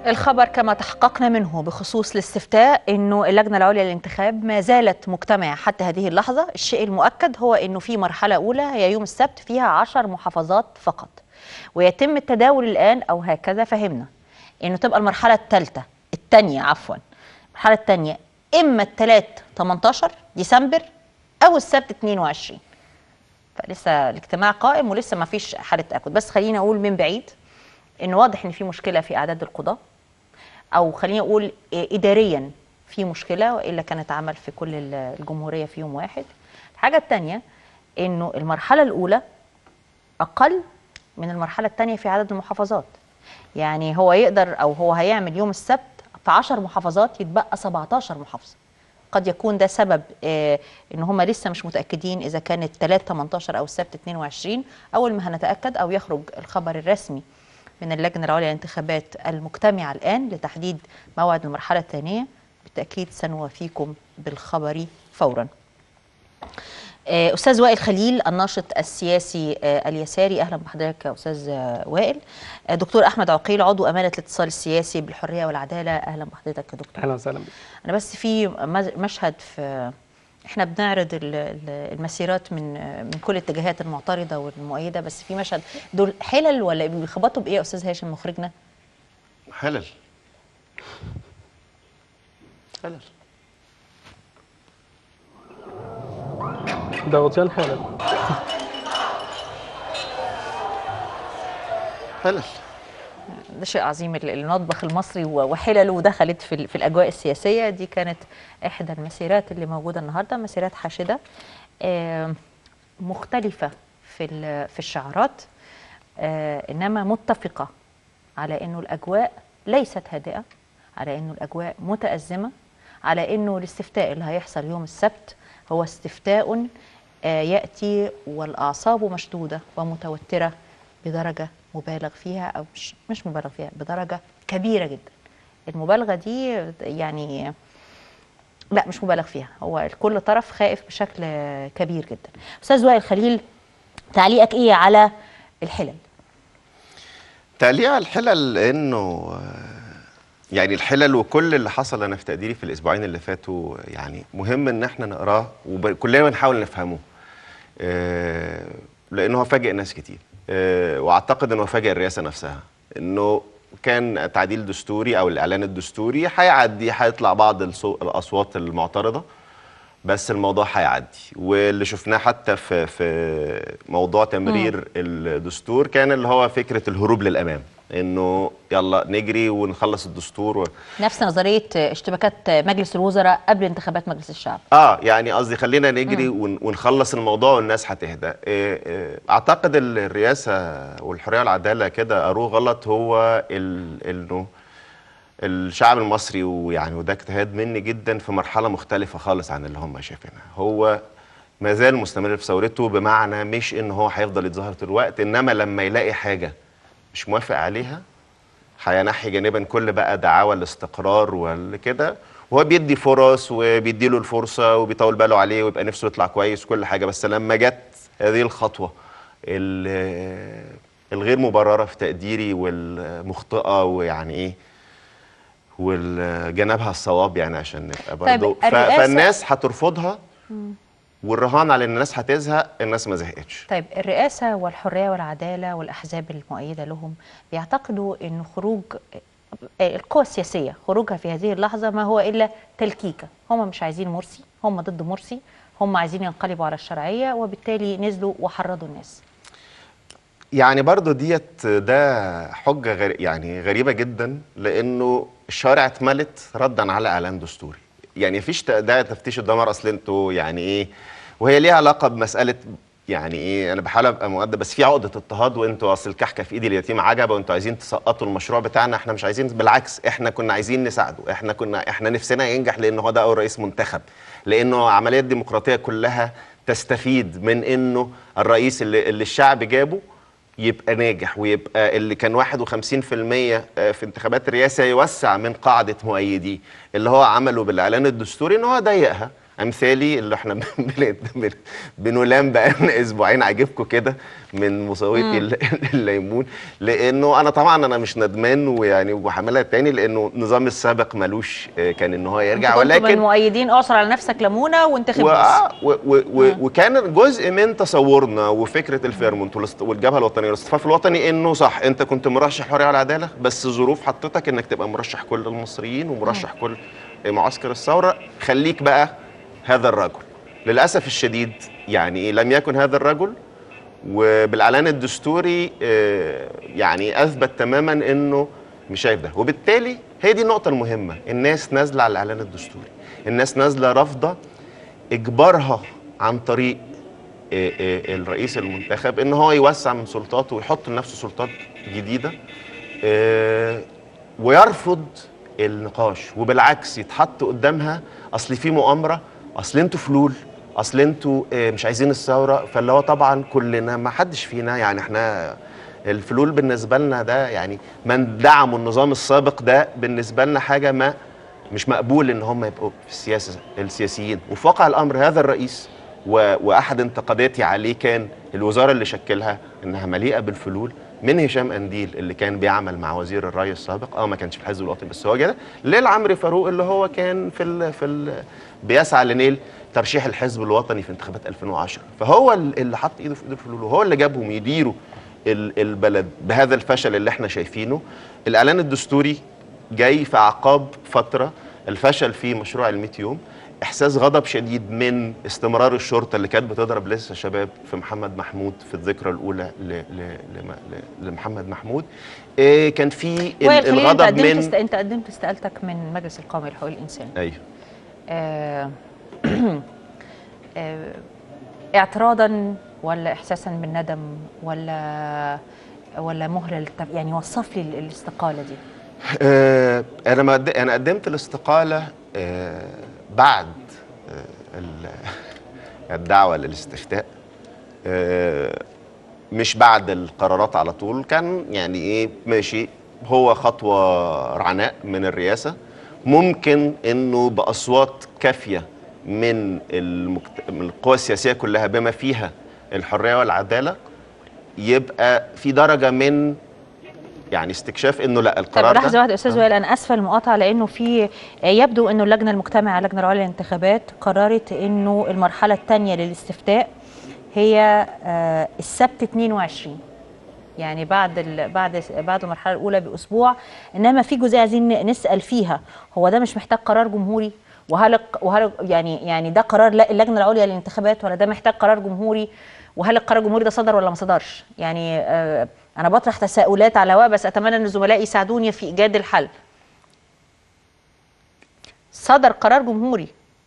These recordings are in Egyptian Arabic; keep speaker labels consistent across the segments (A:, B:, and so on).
A: الخبر كما تحققنا منه بخصوص الاستفتاء انه اللجنه العليا للانتخاب ما زالت مجتمعه حتى هذه اللحظه، الشيء المؤكد هو انه في مرحله اولى هي يوم السبت فيها عشر محافظات فقط. ويتم التداول الان او هكذا فهمنا انه تبقى المرحله الثالثه الثانيه عفوا المرحله الثانيه اما الثلاث 18 ديسمبر او السبت 22 فلسه الاجتماع قائم ولسه ما فيش حاله تاكد بس خلينا اقول من بعيد انه واضح ان في مشكله في اعداد القضاه او خليني اقول اداريا في مشكله والا كانت عمل في كل الجمهوريه في يوم واحد الحاجه الثانيه انه المرحله الاولى اقل من المرحله الثانيه في عدد المحافظات يعني هو يقدر او هو هيعمل يوم السبت في 10 محافظات يتبقى 17 محافظه قد يكون ده سبب آه ان هم لسه مش متاكدين اذا كانت 3 18 او السبت 22 اول ما هنتاكد او يخرج الخبر الرسمي من اللجنه العليا للانتخابات المجتمعه الان لتحديد موعد المرحله الثانيه بالتاكيد سنوافيكم بالخبر فورا. استاذ وائل خليل الناشط السياسي اليساري اهلا بحضرتك يا استاذ وائل دكتور احمد عقيل عضو امانه الاتصال السياسي بالحريه والعداله اهلا بحضرتك يا دكتور
B: اهلا وسهلا بك
A: انا بس في مشهد في احنا بنعرض المسيرات من من كل الاتجاهات المعترضه والمؤيده بس في مشهد دول حلل ولا بيخبطوا بايه يا استاذ هاشم مخرجنا؟
C: حلل حلل
B: ده غطيان حلل
C: حلل
A: ده شيء عظيم المطبخ المصري وحلله دخلت في, في الاجواء السياسيه دي كانت احدى المسيرات اللي موجوده النهارده مسيرات حاشده مختلفه في في الشعارات انما متفقه على انه الاجواء ليست هادئه على انه الاجواء متازمه على انه الاستفتاء اللي هيحصل يوم السبت هو استفتاء ياتي والاعصاب مشدوده ومتوتره بدرجه مبالغ فيها او مش مش مبالغ فيها بدرجه كبيره جدا المبالغه دي يعني لا مش مبالغ فيها هو كل طرف خائف بشكل كبير جدا استاذ وائل خليل تعليقك ايه على الحلل
C: تعليق على الحلل انه يعني الحلل وكل اللي حصل انا في تقديري في الاسبوعين اللي فاتوا يعني مهم ان احنا نقراه وكلنا نحاول نفهمه لانه هو فاجئ ناس كتير واعتقد انه فاجئ الرئاسه نفسها انه كان تعديل دستوري او الاعلان الدستوري هيعدي هيطلع بعض الاصوات المعترضه بس الموضوع هيعدي واللي شفناه حتى في في موضوع تمرير م. الدستور كان اللي هو فكره الهروب للامام انه يلا نجري ونخلص الدستور و...
A: نفس نظريه اشتباكات مجلس الوزراء قبل انتخابات مجلس الشعب
C: اه يعني قصدي خلينا نجري ون... ونخلص الموضوع والناس هتهدى اعتقد الرئاسه والحريه والعداله كده قروه غلط هو ال... انه الشعب المصري ويعني وده اجتهاد مني جدا في مرحله مختلفه خالص عن اللي هم شايفينها هو ما زال مستمر في ثورته بمعنى مش ان هو هيفضل يتظاهر طول الوقت انما لما يلاقي حاجه مش موافق عليها هينحي جانبا كل بقى دعاوى الاستقرار والكده وهو بيدي فرص وبيدي له الفرصه وبيطول باله عليه ويبقى نفسه يطلع كويس وكل حاجه بس لما جت هذه الخطوه الغير مبرره في تقديري والمخطئه ويعني ايه والجنبها الصواب يعني عشان نبقى برضه
A: طيب
C: فالناس هترفضها والرهان على ان الناس هتزهق الناس ما زهقتش
A: طيب الرئاسه والحريه والعداله والاحزاب المؤيده لهم بيعتقدوا ان خروج القوى السياسيه خروجها في هذه اللحظه ما هو الا تلكيكه هم مش عايزين مرسي هم ضد مرسي هم عايزين ينقلبوا على الشرعيه وبالتالي نزلوا وحرضوا الناس
C: يعني برضو ديت ده حجه غري يعني غريبه جدا لانه الشوارع اتملت ردا على اعلان دستوري يعني مفيش ده تفتيش الدمار اصل انتوا يعني ايه وهي ليها علاقه بمساله يعني ايه انا بحاول ابقى مؤدب بس في عقده اضطهاد وانتوا اصل الكحكه في ايد اليتيم عجبه وانتوا عايزين تسقطوا المشروع بتاعنا احنا مش عايزين بالعكس احنا كنا عايزين نساعده احنا كنا احنا نفسنا ينجح لانه هو ده اول رئيس منتخب لانه عمليه الديمقراطيه كلها تستفيد من انه الرئيس اللي, اللي الشعب جابه يبقى ناجح ويبقى اللي كان 51% في انتخابات الرئاسه يوسع من قاعده مؤيديه اللي هو عمله بالاعلان الدستوري ان هو ضيقها امثالي اللي احنا بن- بن- بنلام بقالنا اسبوعين عاجبكم كده من مصوتي ال- الليمون لانه انا طبعا انا مش ندمان ويعني وحاملها تاني لانه النظام السابق ملوش آه، كان ان هو يرجع
A: انتوا كنتوا من
C: ولكن
A: مؤيدين اعصر على نفسك ليمونه وانتخب
C: و...
A: بس
C: آه، و... و... و... وكان جزء من تصورنا وفكره الفيرمونت والاست- والجبهه الوطنيه والاصطفاف الوطني انه صح انت كنت مرشح حريه والعداله بس ظروف حطتك انك تبقى مرشح كل المصريين ومرشح كل معسكر الثوره خليك بقى هذا الرجل للاسف الشديد يعني إيه، لم يكن هذا الرجل وبالاعلان الدستوري آه، يعني اثبت تماما انه مش شايف ده وبالتالي هي دي النقطه المهمه الناس نازله على الاعلان الدستوري الناس نازله رافضه اجبارها عن طريق آه، آه، الرئيس المنتخب ان هو يوسع من سلطاته ويحط لنفسه سلطات جديده آه، ويرفض النقاش وبالعكس يتحط قدامها اصل في مؤامره اصل انتوا فلول اصل انتوا آه، مش عايزين الثوره فاللي هو طبعا كلنا ما حدش فينا يعني احنا الفلول بالنسبه لنا ده يعني من دعموا النظام السابق ده بالنسبه لنا حاجه ما مش مقبول ان هم يبقوا في السياسه السياسيين وفي واقع الامر هذا الرئيس و... واحد انتقاداتي عليه كان الوزاره اللي شكلها انها مليئه بالفلول من هشام انديل اللي كان بيعمل مع وزير الري السابق اه ما كانش في الحزب الوطني بس هو كده للعمري فاروق اللي هو كان في ال... في ال... بيسعى لنيل ترشيح الحزب الوطني في انتخابات 2010 فهو ال- اللي حط ايده في ايد الفلول وهو اللي جابهم يديروا ال- البلد بهذا الفشل اللي احنا شايفينه الاعلان الدستوري جاي في اعقاب فتره الفشل في مشروع ال 100 يوم احساس غضب شديد من استمرار الشرطه اللي كانت بتضرب لسه شباب في محمد محمود في الذكرى الاولى ل... ل... لم... ل... لمحمد محمود إيه كان في ال-
A: وائل خلينا انت
C: الغضب
A: قدمت
C: من
A: است... انت قدمت استقالتك من مجلس القومي لحقوق الانسان
C: ايوه
A: آه، آه، اعتراضا ولا احساسا بالندم ولا ولا مهله للتف... يعني وصف لي ال- الاستقاله دي
C: آه، انا ما قد- انا قدمت الاستقاله آه، بعد آه، ال- الدعوه للاستفتاء آه، مش بعد القرارات على طول كان يعني ايه ماشي هو خطوه رعناء من الرئاسه ممكن انه باصوات كافيه من المكت... من القوى السياسيه كلها بما فيها الحريه والعداله يبقى في درجه من يعني استكشاف انه لا
A: طب
C: القرار
A: لحظه
C: ده
A: واحده استاذ وائل انا اسفه المقاطعه لانه في يبدو انه اللجنه المجتمعه اللجنه العليا للانتخابات قررت انه المرحله الثانيه للاستفتاء هي آه، السبت 22 يعني بعد ال... بعد بعد المرحله الاولى باسبوع انما في جزئيه عايزين نسال فيها هو ده مش محتاج قرار جمهوري وهل الق- وهل يعني يعني ده قرار لا- اللجنه العليا للانتخابات ولا ده محتاج قرار جمهوري وهل القرار الجمهوري ده صدر ولا ما صدرش يعني آه انا بطرح تساؤلات على الهواء بس اتمنى ان زملائي يساعدوني في ايجاد الحل صدر قرار جمهوري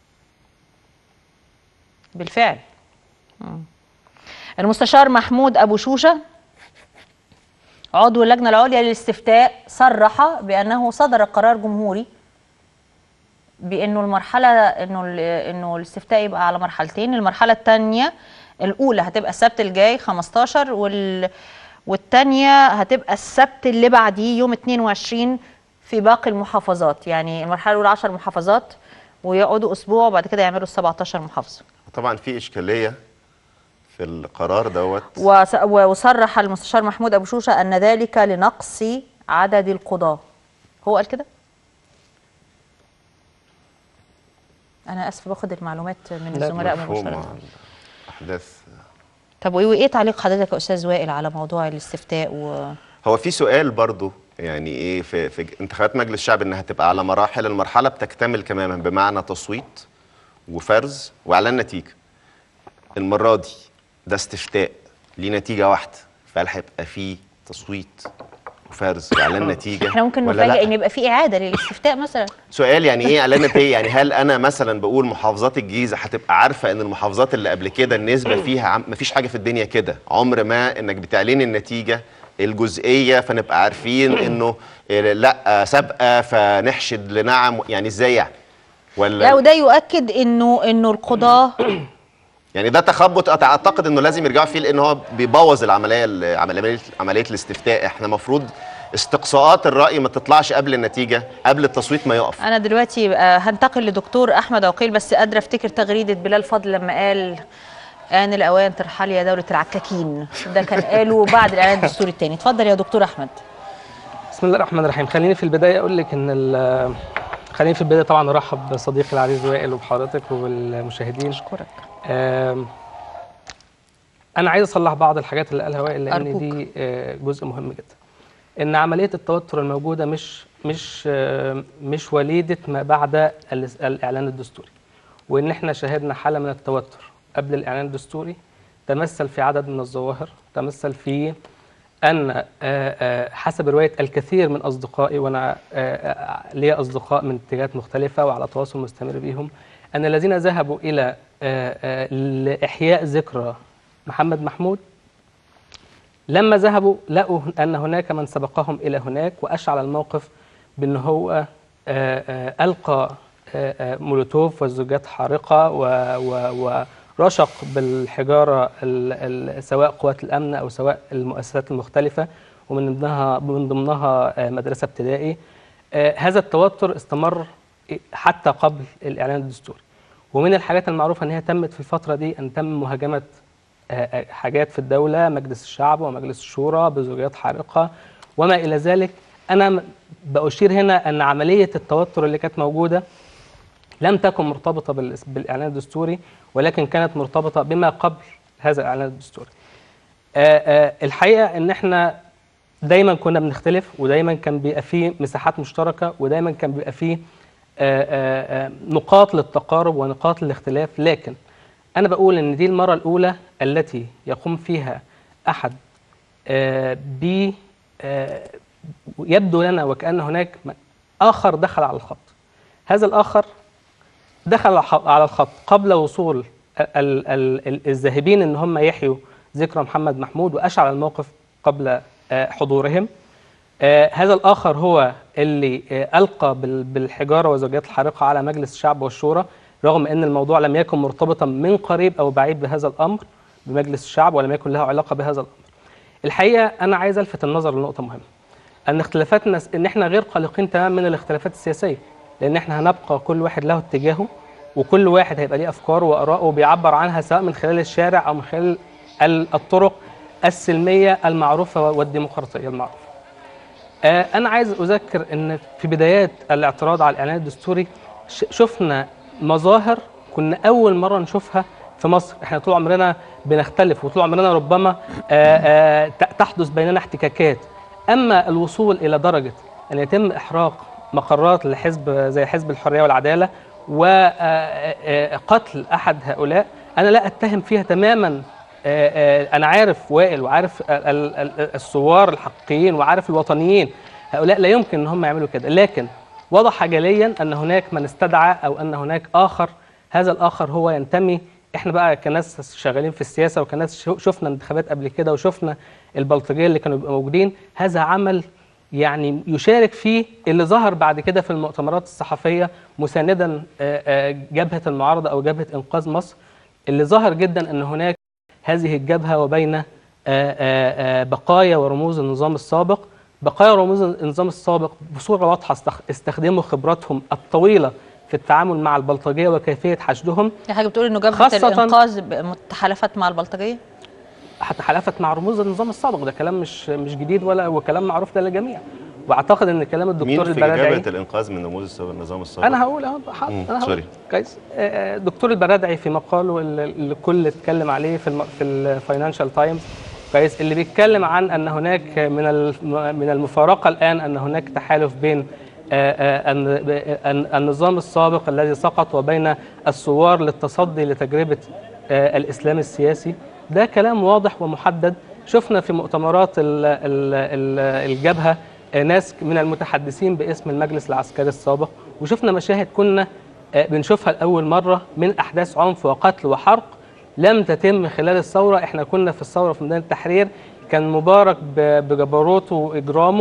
A: بالفعل مم. المستشار محمود ابو شوشه عضو اللجنه العليا للاستفتاء صرح بانه صدر قرار جمهوري بانه المرحله انه ال- انه الاستفتاء يبقى على مرحلتين المرحله الثانيه الاولى هتبقى السبت الجاي 15 وال والثانيه هتبقى السبت اللي بعديه يوم 22 في باقي المحافظات يعني المرحله الاولى 10 محافظات ويقعدوا اسبوع وبعد كده يعملوا ال 17 محافظه
C: طبعا في اشكاليه في القرار دوت
A: وس- وصرح المستشار محمود ابو شوشه ان ذلك لنقص عدد القضاه هو قال كده انا اسف باخد المعلومات من
B: لا،
A: الزملاء
C: مفهوم
A: مباشره
C: احداث
A: طب وايه وإيه تعليق حضرتك يا استاذ وائل على موضوع الاستفتاء و...
C: هو في سؤال برضو يعني ايه في, في انتخابات مجلس الشعب انها تبقى على مراحل المرحله بتكتمل تماما بمعنى تصويت وفرز واعلان نتيجه المره دي ده استفتاء ليه نتيجه واحده فهل هيبقى فيه تصويت وفرز واعلان نتيجه
A: احنا ممكن
C: ولا
A: نفاجئ
C: لأ؟
A: ان يبقى في اعاده للاستفتاء مثلا
C: سؤال يعني ايه اعلان نتيجه يعني هل انا مثلا بقول محافظات الجيزه هتبقى عارفه ان المحافظات اللي قبل كده النسبه فيها عم مفيش حاجه في الدنيا كده عمر ما انك بتعلني النتيجه الجزئيه فنبقى عارفين انه إيه لا سابقه فنحشد لنعم يعني ازاي يعني ولا
A: لا وده يؤكد انه انه القضاه
C: يعني ده تخبط أت- اعتقد انه لازم يرجعوا فيه لان هو بيبوظ العمليه ال- عمليه عمليه الاستفتاء احنا المفروض استقصاءات الراي ما تطلعش قبل النتيجه قبل التصويت ما يقف
A: انا دلوقتي بقى هنتقل لدكتور احمد عقيل بس قادره افتكر تغريده بلال فضل لما قال آن الأوان ترحل يا دولة العكاكين ده كان قاله بعد الإعلان الدستوري الثاني اتفضل يا دكتور أحمد
B: بسم الله الرحمن الرحيم خليني في البدايه اقول لك ان ال- خليني في البدايه طبعا ارحب بصديقي العزيز وائل وبحضرتك وبالمشاهدين
A: أشكرك
B: آم، انا عايز اصلح بعض الحاجات اللي قالها وائل لان
A: أرجوك.
B: دي آه، جزء مهم جدا ان عمليه التوتر الموجوده مش مش آه، مش وليده ما بعد ال- الاعلان الدستوري وان احنا شاهدنا حاله من التوتر قبل الاعلان الدستوري تمثل في عدد من الظواهر تمثل في ان آه، آه، حسب روايه الكثير من اصدقائي وانا آه، آه، لي اصدقاء من اتجاهات مختلفه وعلى تواصل مستمر بيهم ان الذين ذهبوا الى آه، آه، لاحياء ذكرى محمد محمود لما ذهبوا لقوا ان هناك من سبقهم الى هناك واشعل الموقف بان هو آه، آه، القى آه، آه، مولوتوف وزجاجات حارقه و- و- ورشق بالحجاره ال- ال- سواء قوات الامن او سواء المؤسسات المختلفه ومن ضمنها من ضمنها آه، مدرسه ابتدائي آه، هذا التوتر استمر حتى قبل الاعلان الدستوري ومن الحاجات المعروفه ان هي تمت في الفتره دي ان تم مهاجمه آه، آه، حاجات في الدولة مجلس الشعب ومجلس الشورى بزجاجات حارقة وما إلى ذلك أنا م- بأشير هنا أن عملية التوتر اللي كانت موجودة لم تكن مرتبطة بالاس- بالإعلان الدستوري ولكن كانت مرتبطة بما قبل هذا الإعلان الدستوري آه، آه، الحقيقة أن احنا دايما كنا بنختلف ودايما كان بيبقى فيه مساحات مشتركة ودايما كان بيبقى فيه آه، آه، آه، نقاط للتقارب ونقاط للاختلاف لكن أنا بقول إن دي المرة الأولى التي يقوم فيها أحد آه، ب آه، يبدو لنا وكأن هناك م- آخر دخل على الخط هذا الآخر دخل ح- على الخط قبل وصول ال- ال- ال- الذاهبين ان هم يحيوا ذكرى محمد محمود واشعل الموقف قبل آه، حضورهم آه، هذا الاخر هو اللي آه، القى بال- بالحجاره وزجاجات الحارقه على مجلس الشعب والشورى رغم ان الموضوع لم يكن مرتبطا من قريب او بعيد بهذا الامر بمجلس الشعب ولم يكن له علاقه بهذا الامر. الحقيقه انا عايز الفت النظر لنقطه مهمه. ان اختلافاتنا ان احنا غير قلقين تماما من الاختلافات السياسيه لان احنا هنبقى كل واحد له اتجاهه وكل واحد هيبقى ليه افكاره واراءه وبيعبر عنها سواء من خلال الشارع او من خلال ال- الطرق السلميه المعروفه والديمقراطيه المعروفه. آه، انا عايز اذكر ان في بدايات الاعتراض على الاعلان الدستوري ش- شفنا مظاهر كنا اول مره نشوفها في مصر احنا طول عمرنا بنختلف وطول عمرنا ربما آه، آه، ت- تحدث بيننا احتكاكات اما الوصول الى درجه ان يتم احراق مقرات لحزب زي حزب الحريه والعداله وقتل احد هؤلاء انا لا اتهم فيها تماما آه، آه، انا عارف وائل وعارف ال- ال- ال- الثوار الحقيقيين وعارف الوطنيين هؤلاء لا يمكن ان هم يعملوا كده لكن وضح جليا ان هناك من استدعى او ان هناك اخر هذا الاخر هو ينتمي احنا بقى كناس شغالين في السياسه وكناس شو- شفنا انتخابات قبل كده وشفنا البلطجيه اللي كانوا بيبقوا موجودين هذا عمل يعني يشارك فيه اللي ظهر بعد كده في المؤتمرات الصحفيه مساندا آه، آه، جبهه المعارضه او جبهه انقاذ مصر اللي ظهر جدا ان هناك هذه الجبهه وبين آه، آه، آه، بقايا ورموز النظام السابق بقايا ورموز النظام السابق بصوره واضحه استخ- استخدموا خبراتهم الطويله في التعامل مع البلطجيه وكيفيه حشدهم
A: يا حاجه بتقول انه جبهه
B: خاصة-
A: الانقاذ ب- تحالفت مع البلطجيه
B: حتى حلفت مع رموز النظام السابق ده كلام مش مش جديد ولا وكلام معروف للجميع واعتقد ان كلام
C: مين
B: الدكتور
C: في
B: البرادعي
C: جبهه الانقاذ من نموذج السابق- النظام السابق
B: انا هقول اهو حاضر
C: مم،
B: انا هقول
C: سوري.
B: كويس آه، آه، دكتور البرادعي في مقاله اللي اللي الكل اتكلم عليه في الم... في الفاينانشال تايمز كويس اللي بيتكلم عن ان هناك من ال- من المفارقه الان ان هناك تحالف بين آه، آه، الن- الن- النظام السابق الذي سقط وبين الثوار للتصدي لتجربه آه، الاسلام السياسي ده كلام واضح ومحدد شفنا في مؤتمرات ال- ال- ال- الجبهه آه، ناس من المتحدثين باسم المجلس العسكري السابق وشفنا مشاهد كنا آه، بنشوفها لأول مرة من أحداث عنف وقتل وحرق لم تتم خلال الثورة احنا كنا في الثورة في ميدان التحرير كان مبارك ب- بجبروته وإجرامه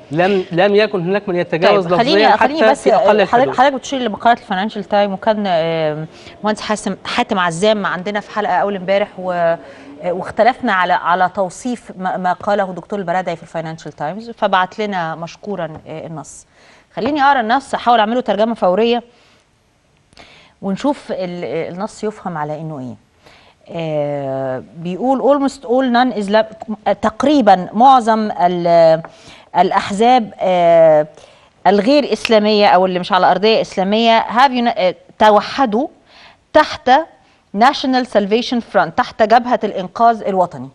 B: لم لم يكن هناك من يتجاوز
A: طيب
B: لفظيا
A: خليني
B: حتى
A: خليني بس
B: في اقل
A: حضرتك
B: الحدود
A: حضرتك بتشير لمقالات الفاينانشال تايم وكان آه، مهندس حاسم حاتم عزام عندنا في حلقه اول امبارح و آه، واختلفنا على على توصيف ما ما قاله الدكتور البرادعي في الفاينانشال تايمز فبعت لنا مشكورا آه، النص خليني اقرا النص احاول اعمله ترجمه فوريه ونشوف ال- النص يفهم على انه ايه آه، بيقول almost all non Islam تقريبا معظم ال- الاحزاب آه، الغير اسلاميه او اللي مش على ارضيه اسلاميه have uni- آه، توحدوا تحت National Salvation Front تحت جبهه الانقاذ الوطني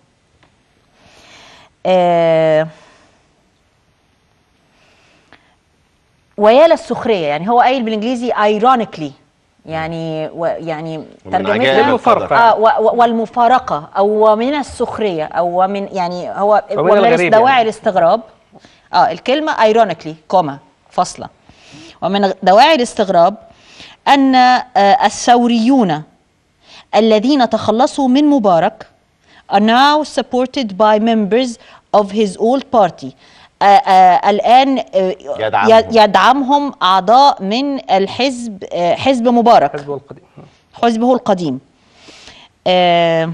A: آه، ويا للسخريه يعني هو قايل بالانجليزي ironically يعني و يعني
C: ومن
A: ترجمتها
C: عجائب
B: المفارقة.
C: القدر.
A: آه و- و- والمفارقه او من السخريه او من يعني هو
B: ومن
A: ومن
B: الغريب
A: دواعي
B: يعني.
A: الاستغراب اه الكلمه ironically كوما فاصله ومن دواعي الاستغراب ان آه الثوريون الذين تخلصوا من مبارك are now supported by members of his old party آه آه الآن آه
C: يدعمهم.
A: يدعمهم أعضاء من الحزب آه حزب مبارك
B: حزبه القديم
A: حزبه القديم آه،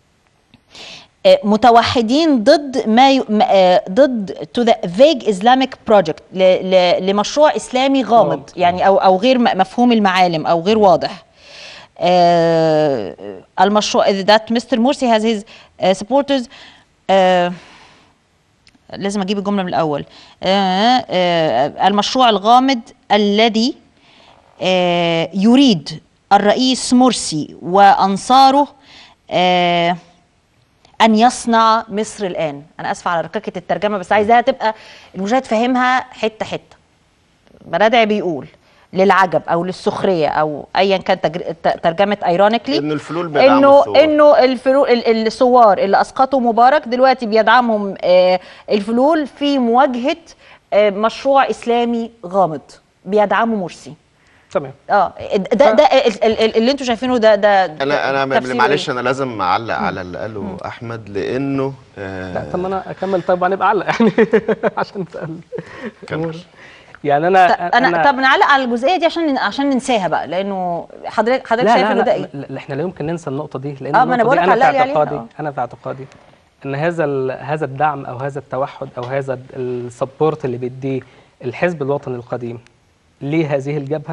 A: آه، متوحدين ضد ما ي... م- آه، ضد to the vague Islamic project ل... ل... لمشروع إسلامي غامض
B: غامض.
A: يعني أو أو غير م- مفهوم المعالم أو غير واضح آه، المشروع that Mr. Morsi has his uh, supporters آه، لازم اجيب الجمله من الاول آه، آه، المشروع الغامض الذي آه، يريد الرئيس مرسي وانصاره آه، ان يصنع مصر الان انا اسفه على ركاكه الترجمه بس عايزاها تبقى المشاهد فاهمها حته حته برادعي بيقول للعجب او للسخريه او ايا كان تجر... ت- ترجمه ايرونيكلي
C: إنه الفلول بيدعموا
A: انه
C: الثوار.
A: انه الفلول ال- الثوار اللي اسقطوا مبارك دلوقتي بيدعمهم آه، الفلول في مواجهه آه، مشروع اسلامي غامض بيدعموا مرسي
B: تمام
A: اه ده ده ال- ال- ال- اللي انتوا شايفينه ده ده
C: انا انا
A: تفسيره
C: معلش
A: إيه؟
C: انا لازم اعلق على اللي قاله احمد لانه آه
B: لا طب ما انا اكمل طيب وهنبقى علق يعني عشان تسال
C: كمل.
B: يعني انا
A: ط- انا طب نعلق على الجزئيه دي عشان عشان ننساها بقى لانه حضرتك حضرتك
B: لا
A: شايف
B: لا
A: انه ده
B: لا,
A: ايه
B: لا, لا احنا لا يمكن ننسى النقطه دي لان
A: آه، ما أنا
B: النقطة دي
A: بقولك
B: انا في
A: علق لي عليها،
B: اعتقادي
A: آه.
B: انا في اعتقادي ان هذا ال- هذا الدعم او هذا التوحد او هذا السبورت اللي بيديه الحزب الوطني القديم لهذه الجبهه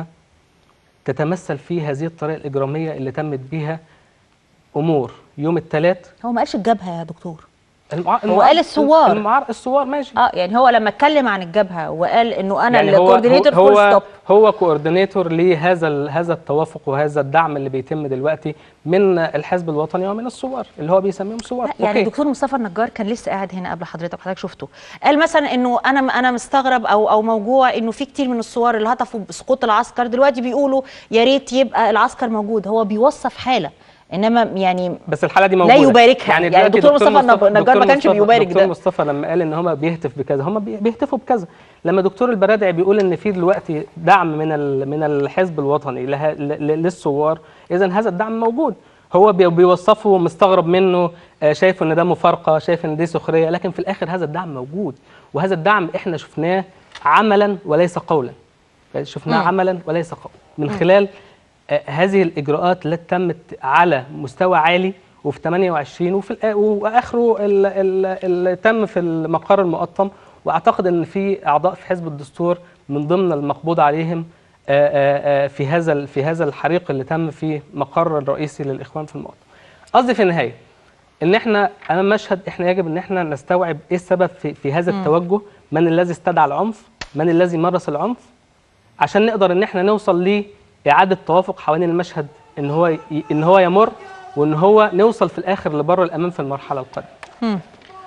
B: تتمثل في هذه الطريقه الاجراميه اللي تمت بيها امور يوم الثلاث
A: هو ما قالش الجبهه يا دكتور
B: المع...
A: هو قال الثوار.
B: المعار... الثوار ماشي
A: اه يعني هو لما اتكلم عن الجبهه وقال انه انا
B: يعني هو
A: الكوردينيتور
B: هو
A: فول
B: هو,
A: ستوب
B: هو كوردينيتور لهذا ال- هذا التوافق وهذا الدعم اللي بيتم دلوقتي من الحزب الوطني ومن الثوار اللي هو بيسميهم ثوار
A: لا يعني دكتور مصطفى النجار كان لسه قاعد هنا قبل حضرتك حضرتك شفته قال مثلا انه انا انا مستغرب او او موجوع انه في كتير من الثوار اللي هتفوا بسقوط العسكر دلوقتي بيقولوا يا ريت يبقى العسكر موجود هو بيوصف حاله انما يعني
B: بس الحاله دي
A: لا
B: موجوده
A: يباركها. يعني
B: دلوقتي
A: دكتور مصطفى النجار ما
B: دكتور
A: كانش
B: مصطفى-
A: بيبارك
B: دكتور
A: ده.
B: مصطفى لما قال ان هم بيهتف بكذا هم بي- بيهتفوا بكذا لما دكتور البرادعي بيقول ان في دلوقتي دعم من ال- من الحزب الوطني له- ل- ل- للثوار اذا هذا الدعم موجود هو بي- بيوصفه مستغرب منه آه، شايف ان ده مفارقه شايف ان دي سخريه لكن في الاخر هذا الدعم موجود وهذا الدعم احنا شفناه عملا وليس قولا يعني شفناه
A: مم.
B: عملا وليس قولا من خلال آه، هذه الاجراءات التي تمت على مستوى عالي وفي 28 وفي الآ- واخره ال- ال- اللي تم في المقر المقطم واعتقد ان في اعضاء في حزب الدستور من ضمن المقبوض عليهم آه، آه، آه، في هذا ال- في هذا الحريق اللي تم في مقر الرئيسي للاخوان في المقطم. قصدي في النهايه ان احنا امام مشهد احنا يجب ان احنا نستوعب ايه السبب في في هذا التوجه من الذي استدعى العنف من الذي مارس العنف عشان نقدر ان احنا نوصل لاعاده توافق حوالين المشهد ان هو ي- ان هو يمر وان هو نوصل في الاخر لبر الامان في المرحله القادمه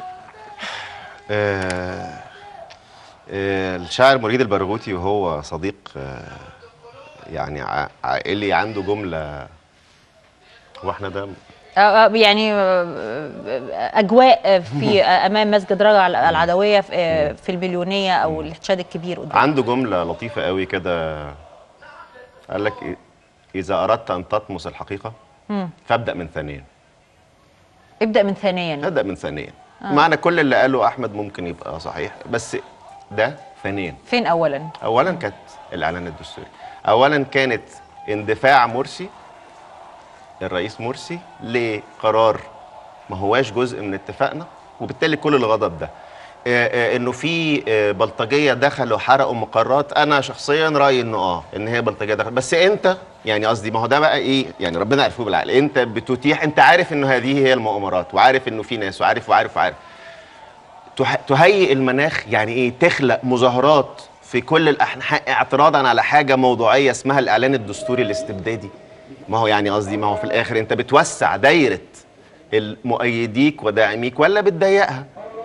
C: آه آه الشاعر مريد البرغوثي وهو صديق آه يعني ع- عائلي عنده جملة هو احنا ده
A: آه، آه، يعني آه، آه، اجواء آه، في آه، امام مسجد رجع العدويه في آه، في البليونيه او الاحتشاد الكبير قدام
C: عنده جملة لطيفة قوي كده قال لك إيه، إذا أردت أن تطمس الحقيقة فابدأ من ثانيا
A: ابدا من ثانيا
C: ابدأ من ثانيا معنى كل اللي قاله أحمد ممكن يبقى صحيح بس ده فنيا
A: فين اولا
C: اولا كانت الاعلان الدستوري اولا كانت اندفاع مرسي الرئيس مرسي لقرار ما هواش جزء من اتفاقنا وبالتالي كل الغضب ده آه، آه، انه في آه، بلطجيه دخلوا حرقوا مقرات انا شخصيا رايي انه اه ان هي بلطجيه دخلت بس انت يعني قصدي ما هو ده بقى ايه يعني ربنا عرفوه بالعقل انت بتتيح انت عارف انه هذه هي المؤامرات وعارف انه في ناس وعارف وعارف وعارف تح- تهيئ المناخ يعني ايه تخلق مظاهرات في كل الانحاء اعتراضا على حاجه موضوعيه اسمها الاعلان الدستوري الاستبدادي ما هو يعني قصدي ما هو في الاخر انت بتوسع دايره المؤيديك وداعميك ولا بتضيقها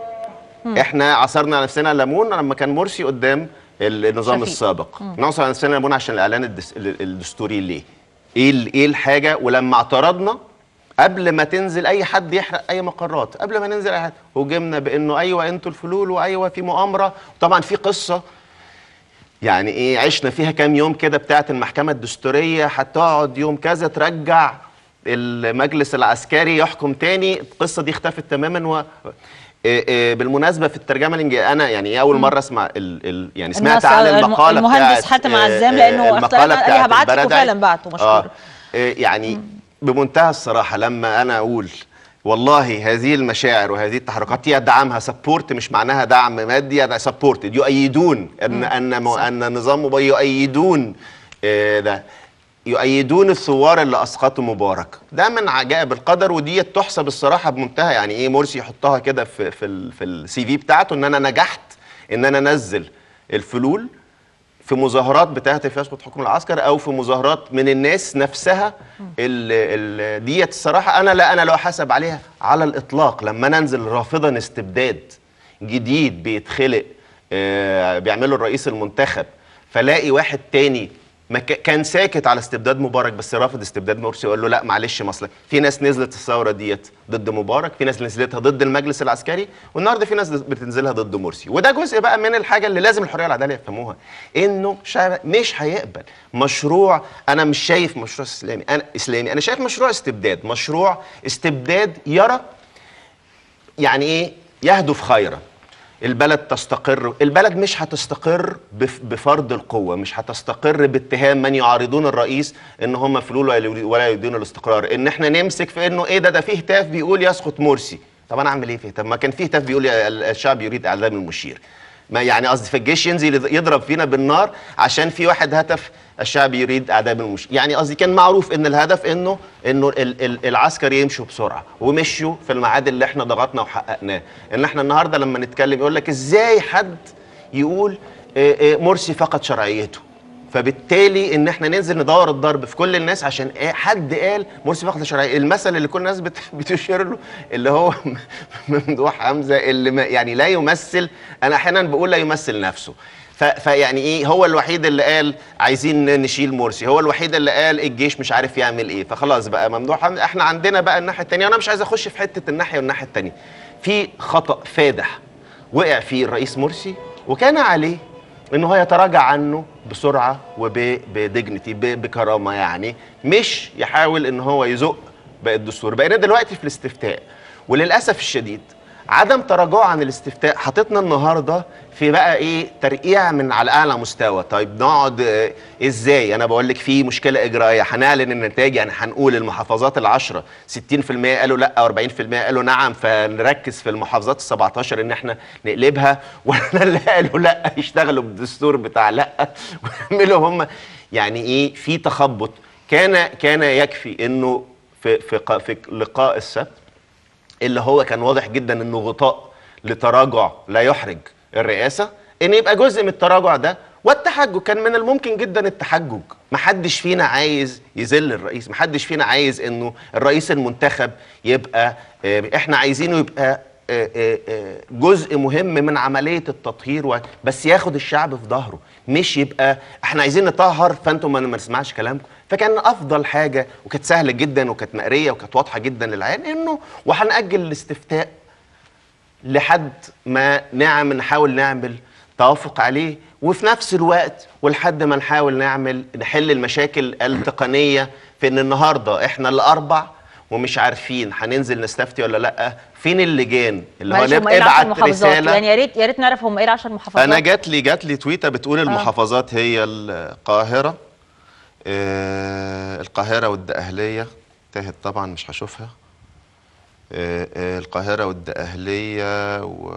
C: احنا عصرنا نفسنا ليمون لما كان مرسي قدام النظام
A: شفيق.
C: السابق نعصر نفسنا ليمون عشان الاعلان الدس- الدستوري ليه ايه ال- ايه الحاجه ولما اعترضنا قبل ما تنزل اي حد يحرق اي مقرات قبل ما ننزل اي حد هجمنا بانه ايوه انتوا الفلول وايوه في مؤامره طبعا في قصه يعني ايه عشنا فيها كام يوم كده بتاعه المحكمه الدستوريه هتقعد يوم كذا ترجع المجلس العسكري يحكم تاني القصه دي اختفت تماما و إيه إيه بالمناسبه في الترجمه الانجليزيه انا يعني ايه اول مره اسمع ال ال يعني سمعت
A: الناس-
C: عن
A: الم-
C: المقاله
A: المهندس
C: بتاعت
A: حاتم
C: آه،
A: عزام
C: آه،
A: لأنه
C: المقاله
A: اختار- قال لي
C: بتاعت
A: هبعت لكم
C: البرادعي.
A: فعلا بعته، مشكور.
C: آه آه، يعني بمنتهى الصراحه لما انا اقول والله هذه المشاعر وهذه التحركات يدعمها سبورت مش معناها دعم مادي سبورت يؤيدون ان ان م- ان نظام مبارك يؤيدون آه، ده يؤيدون الثوار اللي اسقطوا مبارك ده من عجائب القدر ودي تحسب الصراحه بمنتهى يعني ايه مرسي يحطها كده في في ال- في السي في بتاعته ان انا نجحت ان انا انزل الفلول في مظاهرات بتهدف يسقط حكم العسكر او في مظاهرات من الناس نفسها ال- ال- ديت الصراحه انا لا انا لو حسب عليها على الاطلاق لما ننزل رافضا استبداد جديد بيتخلق آه، بيعمله الرئيس المنتخب فلاقي واحد تاني ما ك- كان ساكت على استبداد مبارك بس رافض استبداد مرسي وقال له لا معلش مصلحه في ناس نزلت الثوره ديت ضد مبارك في ناس نزلتها ضد المجلس العسكري والنهارده في ناس بتنزلها ضد مرسي وده جزء بقى من الحاجه اللي لازم الحريه والعداله يفهموها انه شعب مش هيقبل مشروع انا مش شايف مشروع اسلامي انا اسلامي انا شايف مشروع استبداد مشروع استبداد يرى يعني ايه يهدف خيرا البلد تستقر البلد مش هتستقر بف- بفرض القوة مش هتستقر باتهام من يعارضون الرئيس ان هم فلول ولا يريد- ولا يريدون الاستقرار ان احنا نمسك في انه ايه ده ده فيه هتاف بيقول يسقط مرسي طب انا اعمل ايه فيه طب ما كان فيه هتاف بيقول يا- ال- الشعب يريد اعدام المشير ما يعني قصدي في الجيش ينزل يض- يضرب فينا بالنار عشان في واحد هتف الشعب يريد اعدام المشير يعني قصدي كان معروف ان الهدف انه انه ال- ال- العسكر يمشوا بسرعه ومشوا في الميعاد اللي احنا ضغطنا وحققناه ان احنا النهارده لما نتكلم يقول لك ازاي حد يقول آه، آه، مرسي فقد شرعيته فبالتالي ان احنا ننزل ندور الضرب في كل الناس عشان إيه حد قال مرسي فقد شرعيه المثل اللي كل الناس بت- بتشير له اللي هو ممدوح حمزه اللي ما يعني لا يمثل انا احيانا بقول لا يمثل نفسه ف- فيعني ايه هو الوحيد اللي قال عايزين نشيل مرسي هو الوحيد اللي قال الجيش مش عارف يعمل ايه فخلاص بقى ممدوح حمزه احنا عندنا بقى الناحيه الثانيه وانا مش عايز اخش في حته الناحيه والناحيه الثانيه في خطا فادح وقع فيه الرئيس مرسي وكان عليه انه هو يتراجع عنه بسرعه وبديجنتي بكرامه يعني مش يحاول ان هو يزق باقي الدستور بقينا دلوقتي في الاستفتاء وللاسف الشديد عدم تراجعه عن الاستفتاء حاططنا النهارده في بقى ايه ترقيع من على اعلى مستوى طيب نقعد آه، ازاي انا بقول لك في مشكله اجرائيه هنعلن النتائج يعني هنقول المحافظات العشرة 60% قالوا لا 40% قالوا نعم فنركز في المحافظات ال 17 ان احنا نقلبها ولا اللي قالوا لا يشتغلوا بالدستور بتاع لا ويعملوا هم يعني ايه في تخبط كان كان يكفي انه في في ق- في لقاء السبت اللي هو كان واضح جدا انه غطاء لتراجع لا يحرج الرئاسه ان يبقى جزء من التراجع ده والتحجج كان من الممكن جدا التحجج محدش فينا عايز يذل الرئيس محدش فينا عايز انه الرئيس المنتخب يبقى آه، احنا عايزينه يبقى آه، آه، آه، جزء مهم من عمليه التطهير و- بس ياخد الشعب في ظهره مش يبقى احنا عايزين نطهر فانتم ما ما نسمعش كلامكم فكان افضل حاجه وكانت سهله جدا وكانت مقريه وكانت واضحه جدا للعيان انه وهنأجل الاستفتاء لحد ما نعم نحاول نعمل توافق عليه وفي نفس الوقت ولحد ما نحاول نعمل نحل المشاكل التقنيه في ان النهارده احنا الاربع ومش عارفين هننزل نستفتي ولا لا فين اللجان اللي هو
A: معلش هم
C: نبقى
A: ايه العشر
C: ابعت
A: محافظات
C: رساله
A: يعني يا ريت يا ريت نعرف هم ايه العشر محافظات
C: انا جات لي جات لي تويته بتقول المحافظات هي القاهره آه القاهره والدقهليه تاهت طبعا مش هشوفها آه آه القاهره والدقهليه و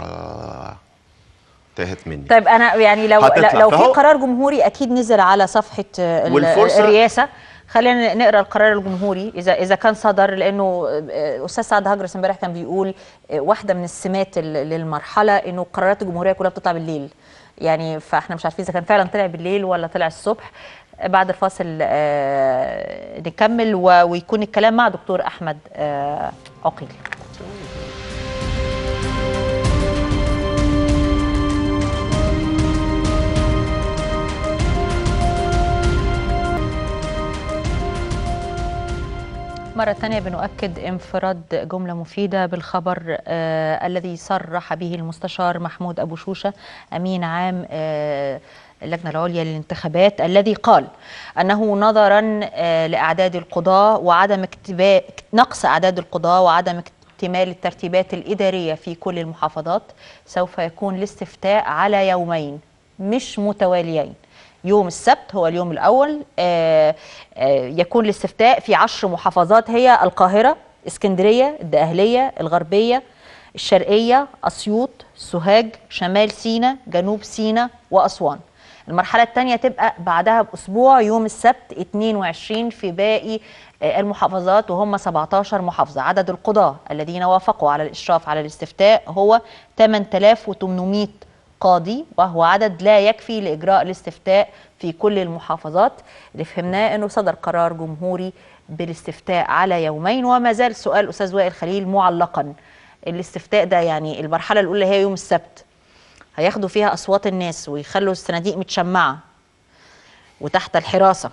C: تاهت مني
A: طيب انا يعني لو
C: هتطلع.
A: لو في
C: فهو-
A: قرار جمهوري اكيد نزل على صفحه آه، ال-
C: والفرصة-
A: الرئاسه خلينا نقرا القرار الجمهوري اذا اذا كان صدر لانه آه، استاذ سعد هجرس امبارح كان بيقول آه، واحده من السمات ال- للمرحله انه القرارات الجمهوريه كلها بتطلع بالليل يعني فاحنا مش عارفين اذا كان فعلا طلع بالليل ولا طلع الصبح آه، بعد الفاصل آه، نكمل و- ويكون الكلام مع دكتور احمد آه، عقيل مرة ثانية بنؤكد انفراد جملة مفيدة بالخبر آه الذي صرح به المستشار محمود أبو شوشة أمين عام آه اللجنة العليا للانتخابات الذي قال أنه نظرا آه لأعداد القضاة وعدم اكتباء نقص أعداد القضاة وعدم اكتمال الترتيبات الإدارية في كل المحافظات سوف يكون الاستفتاء على يومين مش متواليين يوم السبت هو اليوم الأول آه، آه، يكون الاستفتاء في عشر محافظات هي القاهرة اسكندرية الدقهلية الغربية الشرقية أسيوط سوهاج شمال سيناء جنوب سيناء وأسوان المرحلة الثانية تبقى بعدها بأسبوع يوم السبت 22 في باقي آه، المحافظات وهم 17 محافظة عدد القضاة الذين وافقوا على الإشراف على الاستفتاء هو 8800 قاضي وهو عدد لا يكفي لإجراء الاستفتاء في كل المحافظات اللي فهمناه أنه صدر قرار جمهوري بالاستفتاء على يومين وما زال سؤال أستاذ وائل خليل معلقا الاستفتاء ده يعني المرحلة الأولى هي يوم السبت هياخدوا فيها أصوات الناس ويخلوا الصناديق متشمعة وتحت الحراسة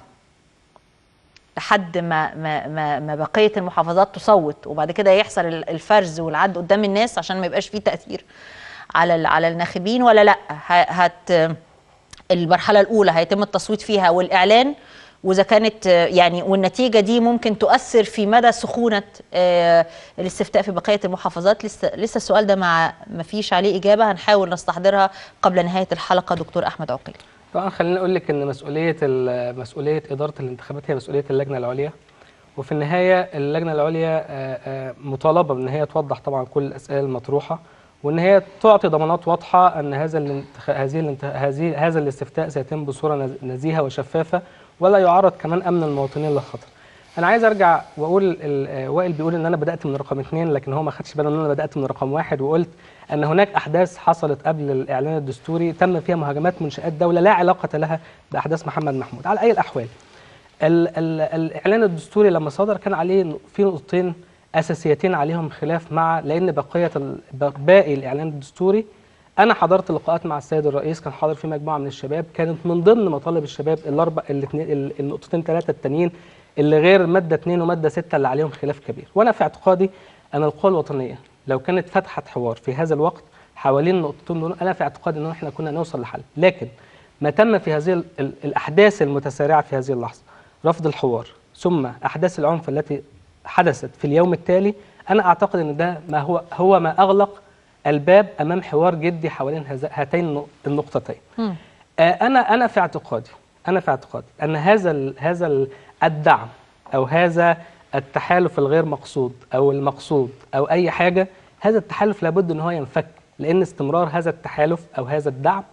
A: لحد ما ما ما, ما بقيه المحافظات تصوت وبعد كده يحصل ال- الفرز والعد قدام الناس عشان ما يبقاش فيه تاثير على ال- على الناخبين ولا لا ه- هت المرحله الاولى هيتم التصويت فيها والاعلان واذا كانت آه، يعني والنتيجه دي ممكن تؤثر في مدى سخونه آه، الاستفتاء في بقيه المحافظات لسه لسه السؤال ده ما ما فيش عليه اجابه هنحاول نستحضرها قبل نهايه الحلقه دكتور احمد عقيل
B: طبعا خليني اقول لك ان مسؤوليه ال- مسؤوليه اداره الانتخابات هي مسؤوليه اللجنه العليا وفي النهايه اللجنه العليا آه، آه، مطالبه بان هي توضح طبعا كل الاسئله المطروحه وان هي تعطي ضمانات واضحه ان هذا الانتخ... هذه الانت... هذه هذا الاستفتاء سيتم بصوره نز- نزيهه وشفافه ولا يعرض كمان امن المواطنين للخطر. انا عايز ارجع واقول ال- آه، وائل بيقول ان انا بدات من رقم اثنين لكن هو ما خدش باله ان انا بدات من رقم واحد وقلت ان هناك احداث حصلت قبل الاعلان الدستوري تم فيها مهاجمات منشات دوله لا علاقه لها باحداث محمد محمود على اي الاحوال. ال ال الاعلان الدستوري لما صدر كان عليه ن- في نقطتين اساسيتين عليهم خلاف مع لان بقيه ال- ب- باقي الاعلان الدستوري انا حضرت لقاءات مع السيد الرئيس كان حاضر فيه مجموعه من الشباب كانت من ضمن مطالب الشباب الاربع الاثنين ال- النقطتين ثلاثه التانيين اللي غير ماده 2 وماده 6 اللي عليهم خلاف كبير وانا في اعتقادي ان القوى الوطنيه لو كانت فتحت حوار في هذا الوقت حوالين النقطتين دول انا في اعتقادي ان احنا كنا نوصل لحل لكن ما تم في هذه ال- ال- الاحداث المتسارعه في هذه اللحظه رفض الحوار ثم احداث العنف التي حدثت في اليوم التالي انا اعتقد ان ده ما هو هو ما اغلق الباب امام حوار جدي حوالين هذا- هاتين النق- النقطتين آه، انا انا في اعتقادي انا في اعتقادي ان هذا ال هذا ال الدعم او هذا التحالف الغير مقصود او المقصود او اي حاجه هذا التحالف لابد ان هو ينفك لان استمرار هذا التحالف او هذا الدعم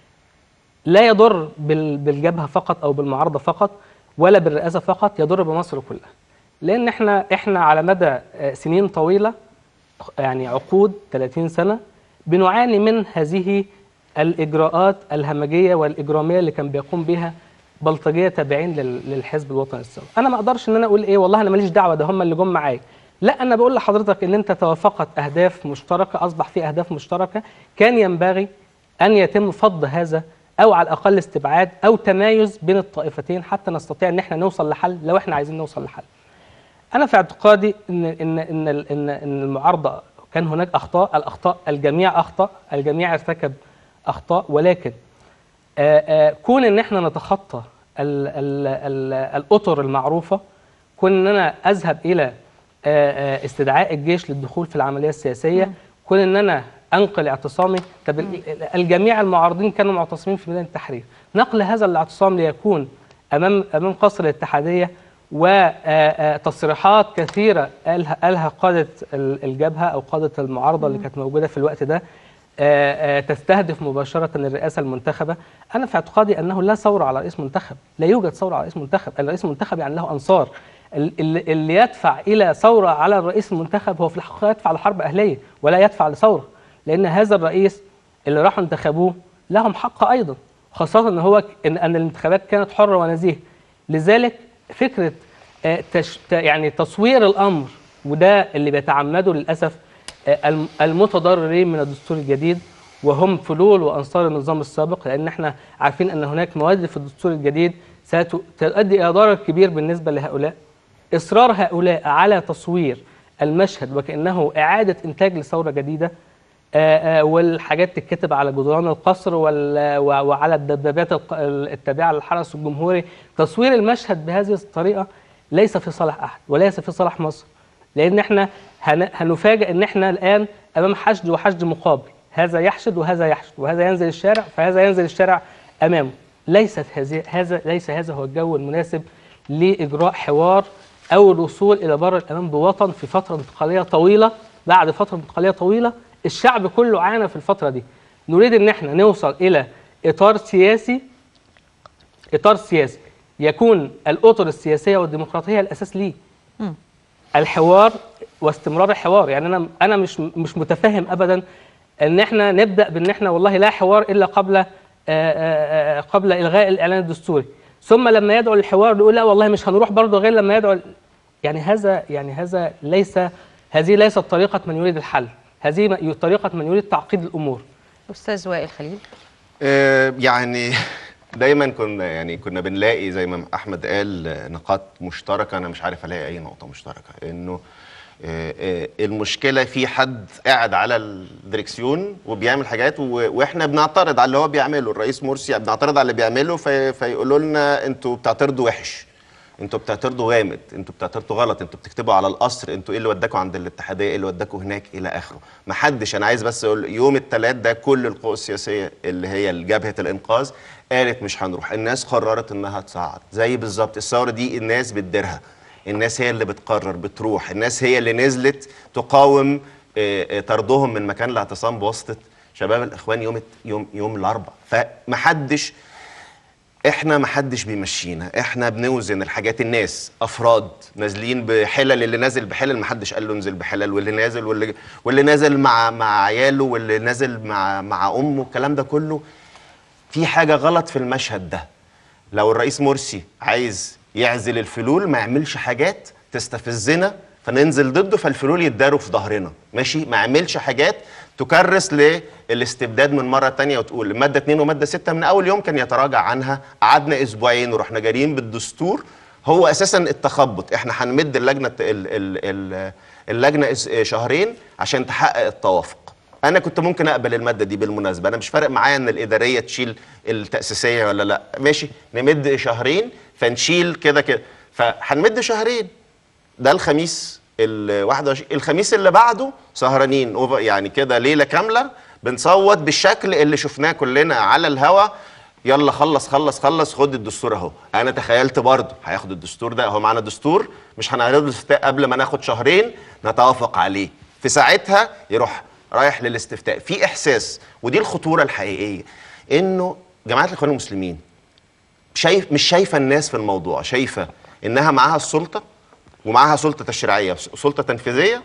B: لا يضر بال- بالجبهه فقط او بالمعارضه فقط ولا بالرئاسه فقط يضر بمصر كلها لان احنا احنا على مدى آه، سنين طويله يعني عقود 30 سنه بنعاني من هذه الاجراءات الهمجيه والاجراميه اللي كان بيقوم بها بلطجيه تابعين لل- للحزب الوطني الثوري انا ما اقدرش ان انا اقول ايه والله انا ماليش دعوه ده هم اللي جم معايا لا انا بقول لحضرتك ان انت توافقت اهداف مشتركه اصبح في اهداف مشتركه كان ينبغي ان يتم فض هذا او على الاقل استبعاد او تمايز بين الطائفتين حتى نستطيع ان احنا نوصل لحل لو احنا عايزين نوصل لحل انا في اعتقادي ان ان ان ال- ان ان المعارضه كان هناك اخطاء الاخطاء الجميع اخطا الجميع ارتكب اخطاء ولكن آه، آه، كون ان احنا نتخطى ال- ال- ال- الاطر المعروفه كون ان انا اذهب الى آه، آه، استدعاء الجيش للدخول في العمليه السياسيه كون ان انا انقل اعتصامي طب ال- الجميع المعارضين كانوا معتصمين في ميدان التحرير نقل هذا الاعتصام ليكون امام امام قصر الاتحاديه وتصريحات كثيره قالها قالها قاده ال- الجبهه او قاده المعارضه اللي كانت موجوده في الوقت ده آه، آه، تستهدف مباشره الرئاسه المنتخبه انا في اعتقادي انه لا ثوره على رئيس منتخب لا يوجد ثوره على رئيس منتخب الرئيس المنتخب يعني له انصار ال- ال- اللي يدفع الى ثوره على الرئيس المنتخب هو في الحقيقه يدفع لحرب اهليه ولا يدفع لثوره لان هذا الرئيس اللي راحوا انتخبوه لهم حق ايضا خاصه ان هو ك- ان, أن الانتخابات كانت حره ونزيهه لذلك فكره آه، تش ت- يعني تصوير الامر وده اللي بيتعمدوا للاسف آه، الم- المتضررين من الدستور الجديد وهم فلول وانصار النظام السابق لان احنا عارفين ان هناك مواد في الدستور الجديد ستؤدي الى ضرر كبير بالنسبه لهؤلاء اصرار هؤلاء على تصوير المشهد وكانه اعاده انتاج لثوره جديده آه، آه، والحاجات تتكتب على جدران القصر وال- و- وعلى الدبابات الق- التابعه للحرس الجمهوري تصوير المشهد بهذه الطريقه ليس في صالح احد وليس في صالح مصر لان احنا هن- هنفاجئ ان احنا الان امام حشد وحشد مقابل هذا يحشد وهذا يحشد وهذا ينزل الشارع فهذا ينزل الشارع امامه ليست هذه هذا ليس هذا هو الجو المناسب لاجراء حوار او الوصول الى بر الامان بوطن في فتره انتقاليه طويله بعد فتره انتقاليه طويله الشعب كله عانى في الفتره دي نريد ان احنا نوصل الى اطار سياسي اطار سياسي يكون الاطر السياسيه والديمقراطيه الاساس ليه الحوار واستمرار الحوار يعني انا انا مش مش متفهم ابدا ان احنا نبدا بان احنا والله لا حوار الا قبل آه، آه، آه، قبل الغاء الاعلان الدستوري ثم لما يدعو للحوار نقول لا والله مش هنروح برضه غير لما يدعو يعني هذا يعني هذا ليس هذه ليست طريقه من يريد الحل هذه م- طريقه من يريد تعقيد الامور
A: استاذ وائل خليل
C: آه، يعني دايما كنا يعني كنا بنلاقي زي ما احمد قال آه، نقاط مشتركه انا مش عارف الاقي اي نقطه مشتركه انه آه، آه، المشكله في حد قاعد على الدركسيون وبيعمل حاجات و- واحنا بنعترض على اللي هو بيعمله الرئيس مرسي بنعترض على اللي بيعمله في فيقولوا لنا انتوا بتعترضوا وحش انتوا بتعترضوا جامد انتوا بتعترضوا غلط انتوا بتكتبوا على القصر انتوا ايه اللي وداكوا عند الاتحاديه ايه اللي وداكوا هناك الى اخره ما حدش انا عايز بس اقول يوم الثلاث ده كل القوى السياسيه اللي هي جبهه الانقاذ قالت مش هنروح الناس قررت انها تصعد زي بالظبط الثوره دي الناس بتديرها الناس هي اللي بتقرر بتروح الناس هي اللي نزلت تقاوم اه، اه، طردهم من مكان الاعتصام بواسطه شباب الاخوان يوم الت- يوم يوم الاربعاء فمحدش احنا محدش بيمشينا احنا بنوزن الحاجات الناس افراد نازلين بحلل اللي نازل بحلل محدش قال له انزل بحلل واللي نازل واللي واللي نازل مع مع عياله واللي نازل مع مع امه الكلام ده كله في حاجه غلط في المشهد ده لو الرئيس مرسي عايز يعزل الفلول ما يعملش حاجات تستفزنا فننزل ضده فالفلول يتداروا في ظهرنا ماشي ما يعملش حاجات تكرس للاستبداد من مره تانية وتقول ماده 2 وماده 6 من اول يوم كان يتراجع عنها قعدنا اسبوعين ورحنا جاريين بالدستور هو اساسا التخبط احنا هنمد اللجنه ال ال ال اللجنه اس- شهرين عشان تحقق التوافق انا كنت ممكن اقبل الماده دي بالمناسبه انا مش فارق معايا ان الاداريه تشيل التاسيسيه ولا لا ماشي نمد شهرين فنشيل كده كده فهنمد شهرين ده الخميس ال 21 الخميس اللي بعده سهرانين أوفر- يعني كده ليله كامله بنصوت بالشكل اللي شفناه كلنا على الهوا يلا خلص خلص خلص خد الدستور اهو انا تخيلت برضه هياخد الدستور ده اهو معانا دستور مش هنعرضه الاستفتاء قبل ما ناخد شهرين نتوافق عليه في ساعتها يروح رايح للاستفتاء في احساس ودي الخطوره الحقيقيه انه جماعه الاخوان المسلمين شايف مش شايفه الناس في الموضوع شايفه انها معاها السلطه ومعاها سلطه تشريعيه وسلطه تنفيذيه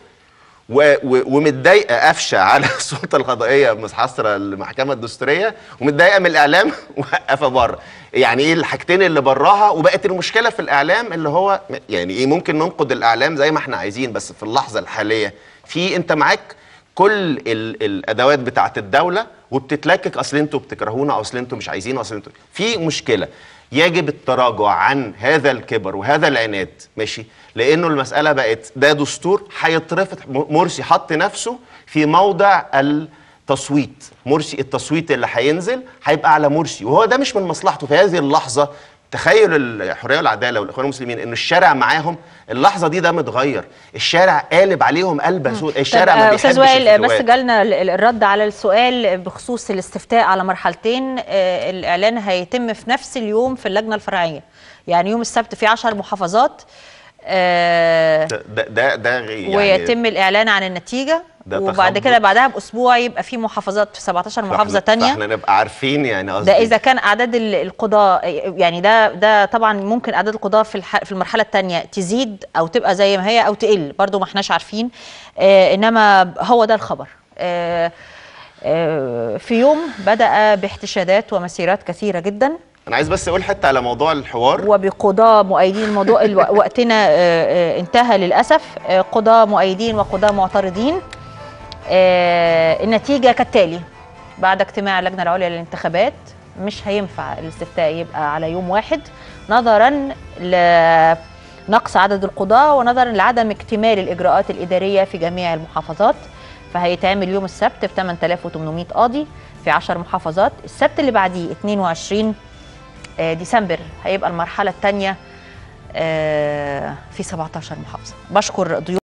C: و- و- ومتضايقه قافشه على السلطه القضائيه محاصره المحكمه الدستوريه ومتضايقه من الاعلام وقافه بره يعني ايه الحاجتين اللي براها وبقت المشكله في الاعلام اللي هو يعني ايه ممكن ننقد الاعلام زي ما احنا عايزين بس في اللحظه الحاليه في انت معاك كل ال الادوات بتاعت الدوله وبتتلكك اصل انتوا بتكرهونا اصل انتوا مش عايزين اصل انتوا في مشكله يجب التراجع عن هذا الكبر وهذا العناد ماشي لانه المساله بقت ده دستور هيترفض م- مرسي حط نفسه في موضع التصويت مرسي التصويت اللي هينزل هيبقى على مرسي وهو ده مش من مصلحته في هذه اللحظه تخيل الحريه والعداله والاخوان المسلمين ان الشارع معاهم اللحظه دي ده متغير الشارع قالب عليهم قلبه سود الشارع
A: طب،
C: ما
A: آه،
C: بيحبش
A: استاذ وائل بس
C: الفتوات.
A: جالنا ال- ال- الرد على السؤال بخصوص الاستفتاء على مرحلتين آه، الاعلان هيتم في نفس اليوم في اللجنه الفرعيه يعني يوم السبت في 10 محافظات آه،
C: ده ده ده, ده يعني
A: ويتم الاعلان عن النتيجه
C: ده
A: وبعد
C: تخبط.
A: كده بعدها باسبوع يبقى في محافظات في 17 محافظه
C: فإحنا-
A: تانية
C: فاحنا نبقى عارفين يعني قصدي
A: ده اذا كان اعداد ال- القضاء يعني ده ده طبعا ممكن اعداد القضاء في الح- في المرحله الثانيه تزيد او تبقى زي ما هي او تقل برضو ما احناش عارفين آه انما هو ده الخبر آه آه في يوم بدا باحتشادات ومسيرات كثيره جدا
C: انا عايز بس اقول حته على موضوع الحوار
A: وبقضاة مؤيدين الموضوع الو- وقتنا آه، آه، انتهى للأسف آه، قضاة مؤيدين وقضاة معترضين آه، النتيجة كالتالي بعد اجتماع اللجنة العليا للانتخابات مش هينفع الاستفتاء يبقى على يوم واحد نظرا لنقص عدد القضاة ونظرا لعدم اكتمال الإجراءات الإدارية في جميع المحافظات فهيتعمل يوم السبت في 8800 قاضي في 10 محافظات السبت اللي بعديه 22 آه، ديسمبر هيبقى المرحلة الثانية في 17 محافظة بشكر ضيوف